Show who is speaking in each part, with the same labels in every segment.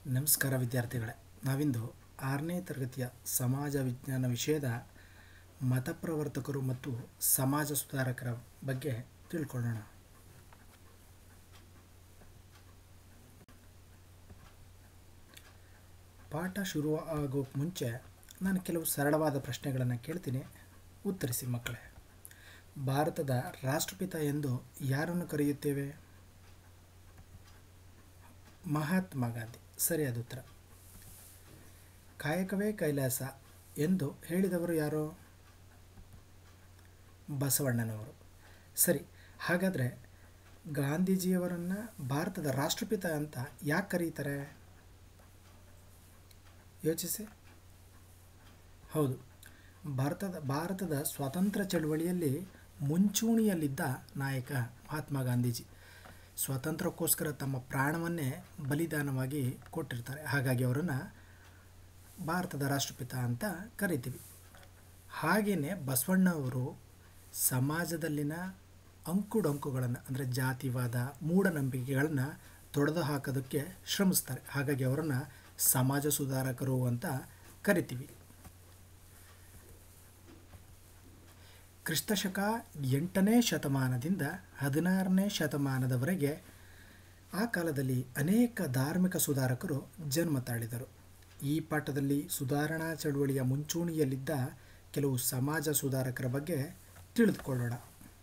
Speaker 1: ನಮಸ್ಕಾರ ವಿದ್ಯಾರ್ಥಿಗಳೇ ನಾವಿಂದು ಆರನೇ ತರಗತಿಯ ಸಮಾಜ ವಿಜ್ಞಾನ ವಿಷಯದ ಮತಪ್ರವರ್ತಕರು ಮತ್ತು ಸಮಾಜ ಸುಧಾರಕರ ಬಗ್ಗೆ ತಿಳ್ಕೊಳ್ಳೋಣ ಪಾಠ ಶುರು ಆಗೋಕ್ಕೆ ಮುಂಚೆ ನಾನು ಕೆಲವು ಸರಳವಾದ ಪ್ರಶ್ನೆಗಳನ್ನು ಕೇಳ್ತೀನಿ ಉತ್ತರಿಸಿ ಮಕ್ಕಳೇ ಭಾರತದ ರಾಷ್ಟ್ರಪಿತ ಎಂದು ಯಾರನ್ನು ಕರೆಯುತ್ತೇವೆ ಮಹಾತ್ಮ ಗಾಂಧಿ ಸರಿಯಾದ ಉತ್ತರ ಕಾಯಕವೇ ಕೈಲಾಸ ಎಂದು ಹೇಳಿದವರು ಯಾರು ಬಸವಣ್ಣನವರು ಸರಿ ಹಾಗಾದರೆ ಗಾಂಧೀಜಿಯವರನ್ನು ಭಾರತದ ರಾಷ್ಟ್ರಪಿತ ಅಂತ ಯಾಕೆ ಕರೀತಾರೆ ಯೋಚಿಸಿ ಹೌದು ಭಾರತದ ಭಾರತದ ಸ್ವಾತಂತ್ರ್ಯ ಚಳವಳಿಯಲ್ಲಿ ಮುಂಚೂಣಿಯಲ್ಲಿದ್ದ ನಾಯಕ ಮಹಾತ್ಮ ಗಾಂಧೀಜಿ ಸ್ವಾತಂತ್ರ್ಯಕ್ಕೋಸ್ಕರ ತಮ್ಮ ಪ್ರಾಣವನ್ನೇ ಬಲಿದಾನವಾಗಿ ಕೊಟ್ಟಿರ್ತಾರೆ ಹಾಗಾಗಿ ಅವರನ್ನು ಭಾರತದ ರಾಷ್ಟ್ರಪಿತ ಅಂತ ಕರಿತೀವಿ ಹಾಗೆಯೇ ಬಸವಣ್ಣವರು ಸಮಾಜದಲ್ಲಿನ ಅಂಕುಡೊಂಕುಗಳನ್ನು ಅಂದರೆ ಜಾತಿವಾದ ಮೂಢನಂಬಿಕೆಗಳನ್ನು ತೊಡೆದು ಹಾಕೋದಕ್ಕೆ ಶ್ರಮಿಸ್ತಾರೆ ಹಾಗಾಗಿ ಅವರನ್ನು ಸಮಾಜ ಸುಧಾರಕರು ಅಂತ ಕರಿತೀವಿ ಕ್ರಿಸ್ತಶಕ ಎಂಟನೇ ಶತಮಾನದಿಂದ ಹದಿನಾರನೇ ಶತಮಾನದವರೆಗೆ ಆ ಕಾಲದಲ್ಲಿ ಅನೇಕ ಧಾರ್ಮಿಕ ಸುಧಾರಕರು ಜನ್ಮ ತಾಳಿದರು ಈ ಪಾಠದಲ್ಲಿ ಸುಧಾರಣಾ ಚಳುವಳಿಯ ಮುಂಚೂಣಿಯಲ್ಲಿದ್ದ ಕೆಲವು ಸಮಾಜ ಸುಧಾರಕರ ಬಗ್ಗೆ ತಿಳಿದುಕೊಳ್ಳೋಣ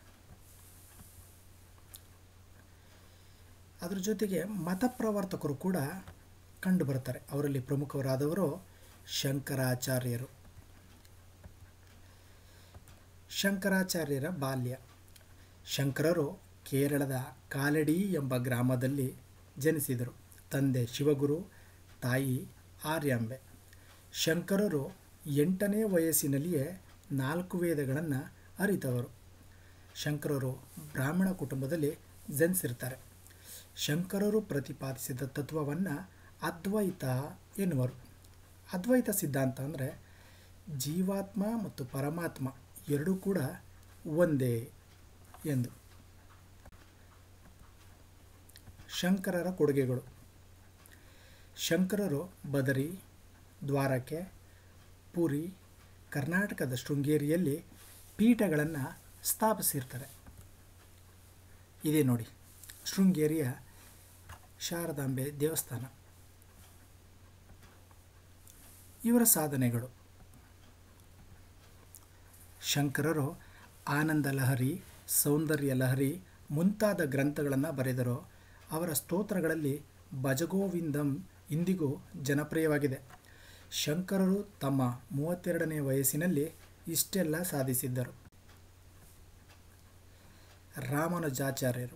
Speaker 1: ಅದರ ಜೊತೆಗೆ ಮತಪ್ರವರ್ತಕರು ಕೂಡ ಕಂಡುಬರ್ತಾರೆ ಅವರಲ್ಲಿ ಪ್ರಮುಖರಾದವರು ಶಂಕರಾಚಾರ್ಯರು ಶಂಕರಾಚಾರ್ಯರ ಬಾಲ್ಯ ಶಂಕರರು ಕೇರಳದ ಕಾಲಡಿ ಎಂಬ ಗ್ರಾಮದಲ್ಲಿ ಜನಿಸಿದರು ತಂದೆ ಶಿವಗುರು ತಾಯಿ ಆರ್ಯಾಂಬೆ ಶಂಕರರು ಎಂಟನೇ ವಯಸ್ಸಿನಲ್ಲಿಯೇ ನಾಲ್ಕು ವೇದಗಳನ್ನು ಅರಿತವರು ಶಂಕರರು ಬ್ರಾಹ್ಮಣ ಕುಟುಂಬದಲ್ಲಿ ಜನಿಸಿರ್ತಾರೆ ಶಂಕರರು ಪ್ರತಿಪಾದಿಸಿದ ತತ್ವವನ್ನು ಅದ್ವೈತ ಎನ್ನುವರು ಅದ್ವೈತ ಸಿದ್ಧಾಂತ ಅಂದರೆ ಜೀವಾತ್ಮ ಮತ್ತು ಪರಮಾತ್ಮ ಎರಡೂ ಕೂಡ ಒಂದೇ ಎಂದು ಶಂಕರರ ಕೊಡುಗೆಗಳು ಶಂಕರರು ಬದರಿ ದ್ವಾರಕೆ ಪುರಿ ಕರ್ನಾಟಕದ ಶೃಂಗೇರಿಯಲ್ಲಿ ಪೀಠಗಳನ್ನು ಸ್ಥಾಪಿಸಿರ್ತಾರೆ ಇದೇ ನೋಡಿ ಶೃಂಗೇರಿಯ ಶಾರದಾಂಬೆ ದೇವಸ್ಥಾನ ಇವರ ಸಾಧನೆಗಳು ಶಂಕರರು ಆನಂದ ಲಹರಿ ಸೌಂದರ್ಯ ಲಹರಿ ಮುಂತಾದ ಗ್ರಂಥಗಳನ್ನು ಬರೆದರು ಅವರ ಸ್ತೋತ್ರಗಳಲ್ಲಿ ಭಜಗೋವಿಂದಂ ಇಂದಿಗೂ ಜನಪ್ರಿಯವಾಗಿದೆ ಶಂಕರರು ತಮ್ಮ ಮೂವತ್ತೆರಡನೇ ವಯಸ್ಸಿನಲ್ಲಿ ಇಷ್ಟೆಲ್ಲ ಸಾಧಿಸಿದ್ದರು ರಾಮಾನುಜಾಚಾರ್ಯರು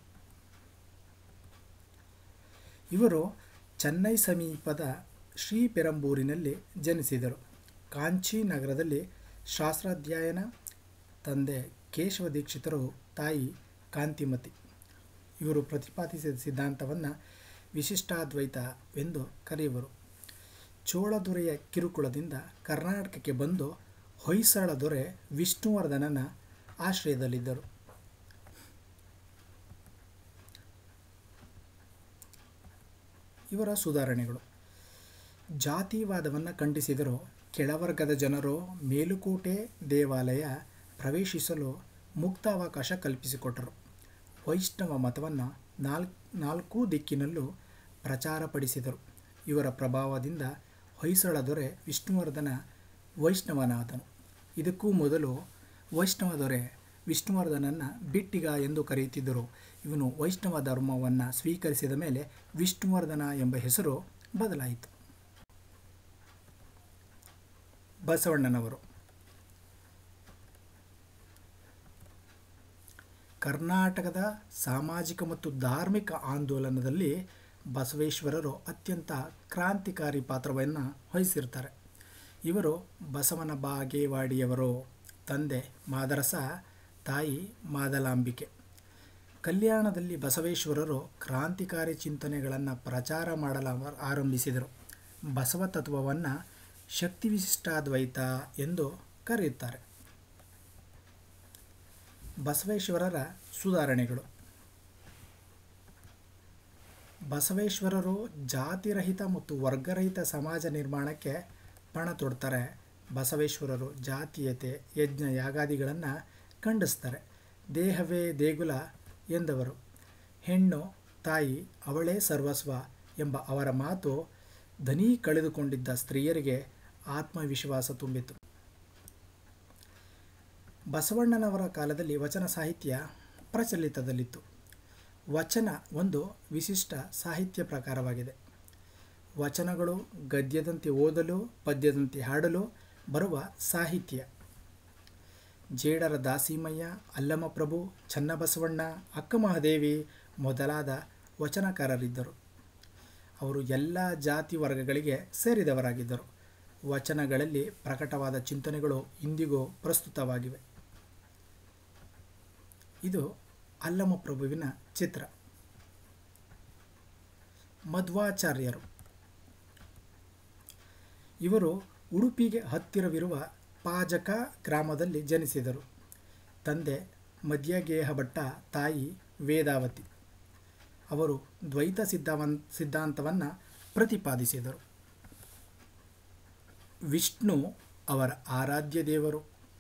Speaker 1: ಇವರು ಚೆನ್ನೈ ಸಮೀಪದ ಶ್ರೀಪೆರಂಬೂರಿನಲ್ಲಿ ಜನಿಸಿದರು ಕಾಂಚಿ ನಗರದಲ್ಲಿ ಶಾಸ್ತ್ರಾಧ್ಯಯನ ತಂದೆ ಕೇಶವ ದೀಕ್ಷಿತರು ತಾಯಿ ಕಾಂತಿಮತಿ ಇವರು ಪ್ರತಿಪಾದಿಸಿದ ಸಿದ್ಧಾಂತವನ್ನು ವಿಶಿಷ್ಟಾದ್ವೈತವೆಂದು ಕರೆಯುವರು ಚೋಳ ದೊರೆಯ ಕಿರುಕುಳದಿಂದ ಕರ್ನಾಟಕಕ್ಕೆ ಬಂದು ಹೊಯ್ಸಳ ದೊರೆ ವಿಷ್ಣುವರ್ಧನನ ಆಶ್ರಯದಲ್ಲಿದ್ದರು ಇವರ ಸುಧಾರಣೆಗಳು ಜಾತಿವಾದವನ್ನು ಖಂಡಿಸಿದರು ಕೆಳವರ್ಗದ ಜನರು ಮೇಲುಕೋಟೆ ದೇವಾಲಯ ಪ್ರವೇಶಿಸಲು ಮುಕ್ತಾವಕಾಶ ಕಲ್ಪಿಸಿಕೊಟ್ಟರು ವೈಷ್ಣವ ಮತವನ್ನು ನಾಲ್ಕು ನಾಲ್ಕೂ ದಿಕ್ಕಿನಲ್ಲೂ ಪ್ರಚಾರಪಡಿಸಿದರು ಇವರ ಪ್ರಭಾವದಿಂದ ಹೊಯ್ಸಳ ದೊರೆ ವಿಷ್ಣುವರ್ಧನ ವೈಷ್ಣವನಾದನು ಇದಕ್ಕೂ ಮೊದಲು ವೈಷ್ಣವ ದೊರೆ ವಿಷ್ಣುವರ್ಧನನ್ನು ಬಿಟ್ಟಿಗ ಎಂದು ಕರೆಯುತ್ತಿದ್ದರು ಇವನು ವೈಷ್ಣವ ಧರ್ಮವನ್ನು ಸ್ವೀಕರಿಸಿದ ಮೇಲೆ ವಿಷ್ಣುವರ್ಧನ ಎಂಬ ಹೆಸರು ಬದಲಾಯಿತು ಬಸವಣ್ಣನವರು ಕರ್ನಾಟಕದ ಸಾಮಾಜಿಕ ಮತ್ತು ಧಾರ್ಮಿಕ ಆಂದೋಲನದಲ್ಲಿ ಬಸವೇಶ್ವರರು ಅತ್ಯಂತ ಕ್ರಾಂತಿಕಾರಿ ಪಾತ್ರವನ್ನು ವಹಿಸಿರ್ತಾರೆ ಇವರು ಬಸವನ ಬಾಗೇವಾಡಿಯವರು ತಂದೆ ಮಾದರಸ ತಾಯಿ ಮಾದಲಾಂಬಿಕೆ ಕಲ್ಯಾಣದಲ್ಲಿ ಬಸವೇಶ್ವರರು ಕ್ರಾಂತಿಕಾರಿ ಚಿಂತನೆಗಳನ್ನು ಪ್ರಚಾರ ಮಾಡಲು ಆರಂಭಿಸಿದರು ಬಸವ ತತ್ವವನ್ನು ಶಕ್ತಿ ವಿಶಿಷ್ಟಾದ್ವೈತ ಎಂದು ಕರೆಯುತ್ತಾರೆ ಬಸವೇಶ್ವರರ ಸುಧಾರಣೆಗಳು ಬಸವೇಶ್ವರರು ಜಾತಿರಹಿತ ಮತ್ತು ವರ್ಗರಹಿತ ಸಮಾಜ ನಿರ್ಮಾಣಕ್ಕೆ ಪಣ ತೊಡ್ತಾರೆ ಬಸವೇಶ್ವರರು ಜಾತೀಯತೆ ಯಜ್ಞ ಯಾಗಾದಿಗಳನ್ನು ಖಂಡಿಸ್ತಾರೆ ದೇಹವೇ ದೇಗುಲ ಎಂದವರು ಹೆಣ್ಣು ತಾಯಿ ಅವಳೇ ಸರ್ವಸ್ವ ಎಂಬ ಅವರ ಮಾತು ದನಿ ಕಳೆದುಕೊಂಡಿದ್ದ ಸ್ತ್ರೀಯರಿಗೆ ಆತ್ಮವಿಶ್ವಾಸ ತುಂಬಿತು ಬಸವಣ್ಣನವರ ಕಾಲದಲ್ಲಿ ವಚನ ಸಾಹಿತ್ಯ ಪ್ರಚಲಿತದಲ್ಲಿತ್ತು ವಚನ ಒಂದು ವಿಶಿಷ್ಟ ಸಾಹಿತ್ಯ ಪ್ರಕಾರವಾಗಿದೆ ವಚನಗಳು ಗದ್ಯದಂತೆ ಓದಲು ಪದ್ಯದಂತೆ ಹಾಡಲು ಬರುವ ಸಾಹಿತ್ಯ ಜೇಡರ ದಾಸಿಮಯ್ಯ ಅಲ್ಲಮಪ್ರಭು ಚನ್ನಬಸವಣ್ಣ ಅಕ್ಕಮಹಾದೇವಿ ಮೊದಲಾದ ವಚನಕಾರರಿದ್ದರು ಅವರು ಎಲ್ಲ ಜಾತಿ ವರ್ಗಗಳಿಗೆ ಸೇರಿದವರಾಗಿದ್ದರು ವಚನಗಳಲ್ಲಿ ಪ್ರಕಟವಾದ ಚಿಂತನೆಗಳು ಇಂದಿಗೂ ಪ್ರಸ್ತುತವಾಗಿವೆ ಇದು ಅಲ್ಲಮಪ್ರಭುವಿನ ಚಿತ್ರ ಮಧ್ವಾಚಾರ್ಯರು ಇವರು ಉಡುಪಿಗೆ ಹತ್ತಿರವಿರುವ ಪಾಜಕ ಗ್ರಾಮದಲ್ಲಿ ಜನಿಸಿದರು ತಂದೆ ಮಧ್ಯಗೇಹ ಭಟ್ಟ ತಾಯಿ ವೇದಾವತಿ ಅವರು ದ್ವೈತ ಸಿದ್ಧಾವನ್ ಸಿದ್ಧಾಂತವನ್ನು ಪ್ರತಿಪಾದಿಸಿದರು ವಿಷ್ಣು ಅವರ ಆರಾಧ್ಯ ದೇವರು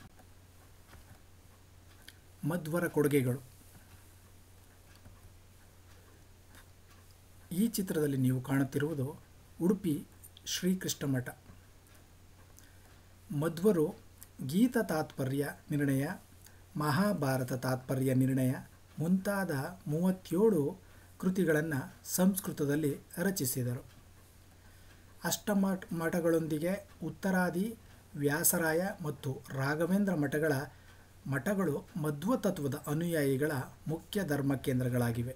Speaker 1: ಮಧ್ವರ ಕೊಡುಗೆಗಳು ಈ ಚಿತ್ರದಲ್ಲಿ ನೀವು ಕಾಣುತ್ತಿರುವುದು ಉಡುಪಿ ಶ್ರೀಕೃಷ್ಣ ಮಠ ಮಧ್ವರು ಗೀತ ತಾತ್ಪರ್ಯ ನಿರ್ಣಯ ಮಹಾಭಾರತ ತಾತ್ಪರ್ಯ ನಿರ್ಣಯ ಮುಂತಾದ ಮೂವತ್ತೇಳು ಕೃತಿಗಳನ್ನು ಸಂಸ್ಕೃತದಲ್ಲಿ ರಚಿಸಿದರು ಅಷ್ಟಮಠ ಮಠಗಳೊಂದಿಗೆ ಉತ್ತರಾದಿ ವ್ಯಾಸರಾಯ ಮತ್ತು ರಾಘವೇಂದ್ರ ಮಠಗಳ ಮಠಗಳು ಮಧ್ವ ತತ್ವದ ಅನುಯಾಯಿಗಳ ಮುಖ್ಯ ಧರ್ಮ ಕೇಂದ್ರಗಳಾಗಿವೆ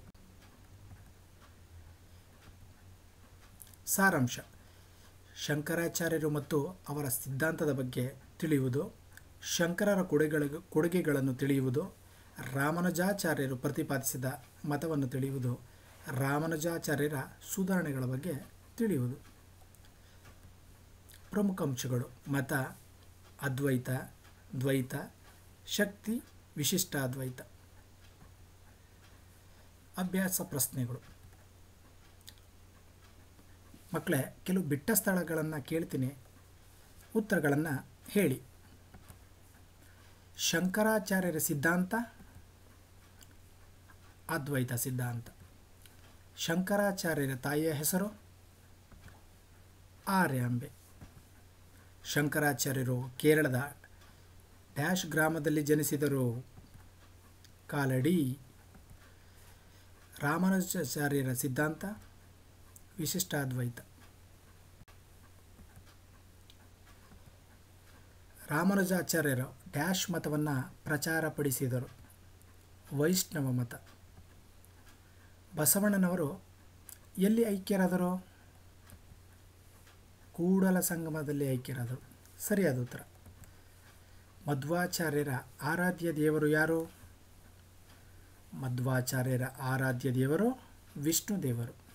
Speaker 1: ಸಾರಾಂಶ ಶಂಕರಾಚಾರ್ಯರು ಮತ್ತು ಅವರ ಸಿದ್ಧಾಂತದ ಬಗ್ಗೆ ತಿಳಿಯುವುದು ಶಂಕರರ ಕೊಡುಗೆಗಳ ಕೊಡುಗೆಗಳನ್ನು ತಿಳಿಯುವುದು ರಾಮಾನುಜಾಚಾರ್ಯರು ಪ್ರತಿಪಾದಿಸಿದ ಮತವನ್ನು ತಿಳಿಯುವುದು ರಾಮಾನುಜಾಚಾರ್ಯರ ಸುಧಾರಣೆಗಳ ಬಗ್ಗೆ ತಿಳಿಯುವುದು ಪ್ರಮುಖ ಅಂಶಗಳು ಮತ ಅದ್ವೈತ ದ್ವೈತ ಶಕ್ತಿ ವಿಶಿಷ್ಟಾದ್ವೈತ ಅಭ್ಯಾಸ ಪ್ರಶ್ನೆಗಳು ಮಕ್ಕಳೇ ಕೆಲವು ಬಿಟ್ಟ ಸ್ಥಳಗಳನ್ನು ಕೇಳ್ತೀನಿ ಉತ್ತರಗಳನ್ನು ಹೇಳಿ ಶಂಕರಾಚಾರ್ಯರ ಸಿದ್ಧಾಂತ ಅದ್ವೈತ ಸಿದ್ಧಾಂತ ಶಂಕರಾಚಾರ್ಯರ ತಾಯಿಯ ಹೆಸರು ಆರ್ಯಾಂಬೆ ಶಂಕರಾಚಾರ್ಯರು ಕೇರಳದ ಡ್ಯಾಶ್ ಗ್ರಾಮದಲ್ಲಿ ಜನಿಸಿದರು ಕಾಲಡಿ ರಾಮಾನುಜಾಚಾರ್ಯರ ಸಿದ್ಧಾಂತ ವಿಶಿಷ್ಟಾದ್ವೈತ ರಾಮಾನುಜಾಚಾರ್ಯರು ಡ್ಯಾಶ್ ಮತವನ್ನು ಪ್ರಚಾರಪಡಿಸಿದರು ವೈಷ್ಣವ ಮತ ಬಸವಣ್ಣನವರು ಎಲ್ಲಿ ಐಕ್ಯರಾದರು ಕೂಡಲ ಸಂಗಮದಲ್ಲಿ ಐಕ್ಯರಾದರು ಸರಿಯಾದ ಉತ್ತರ ಮಧ್ವಾಚಾರ್ಯರ ಆರಾಧ್ಯ ದೇವರು ಯಾರು ಮಧ್ವಾಚಾರ್ಯರ ಆರಾಧ್ಯ ದೇವರು ವಿಷ್ಣು ದೇವರು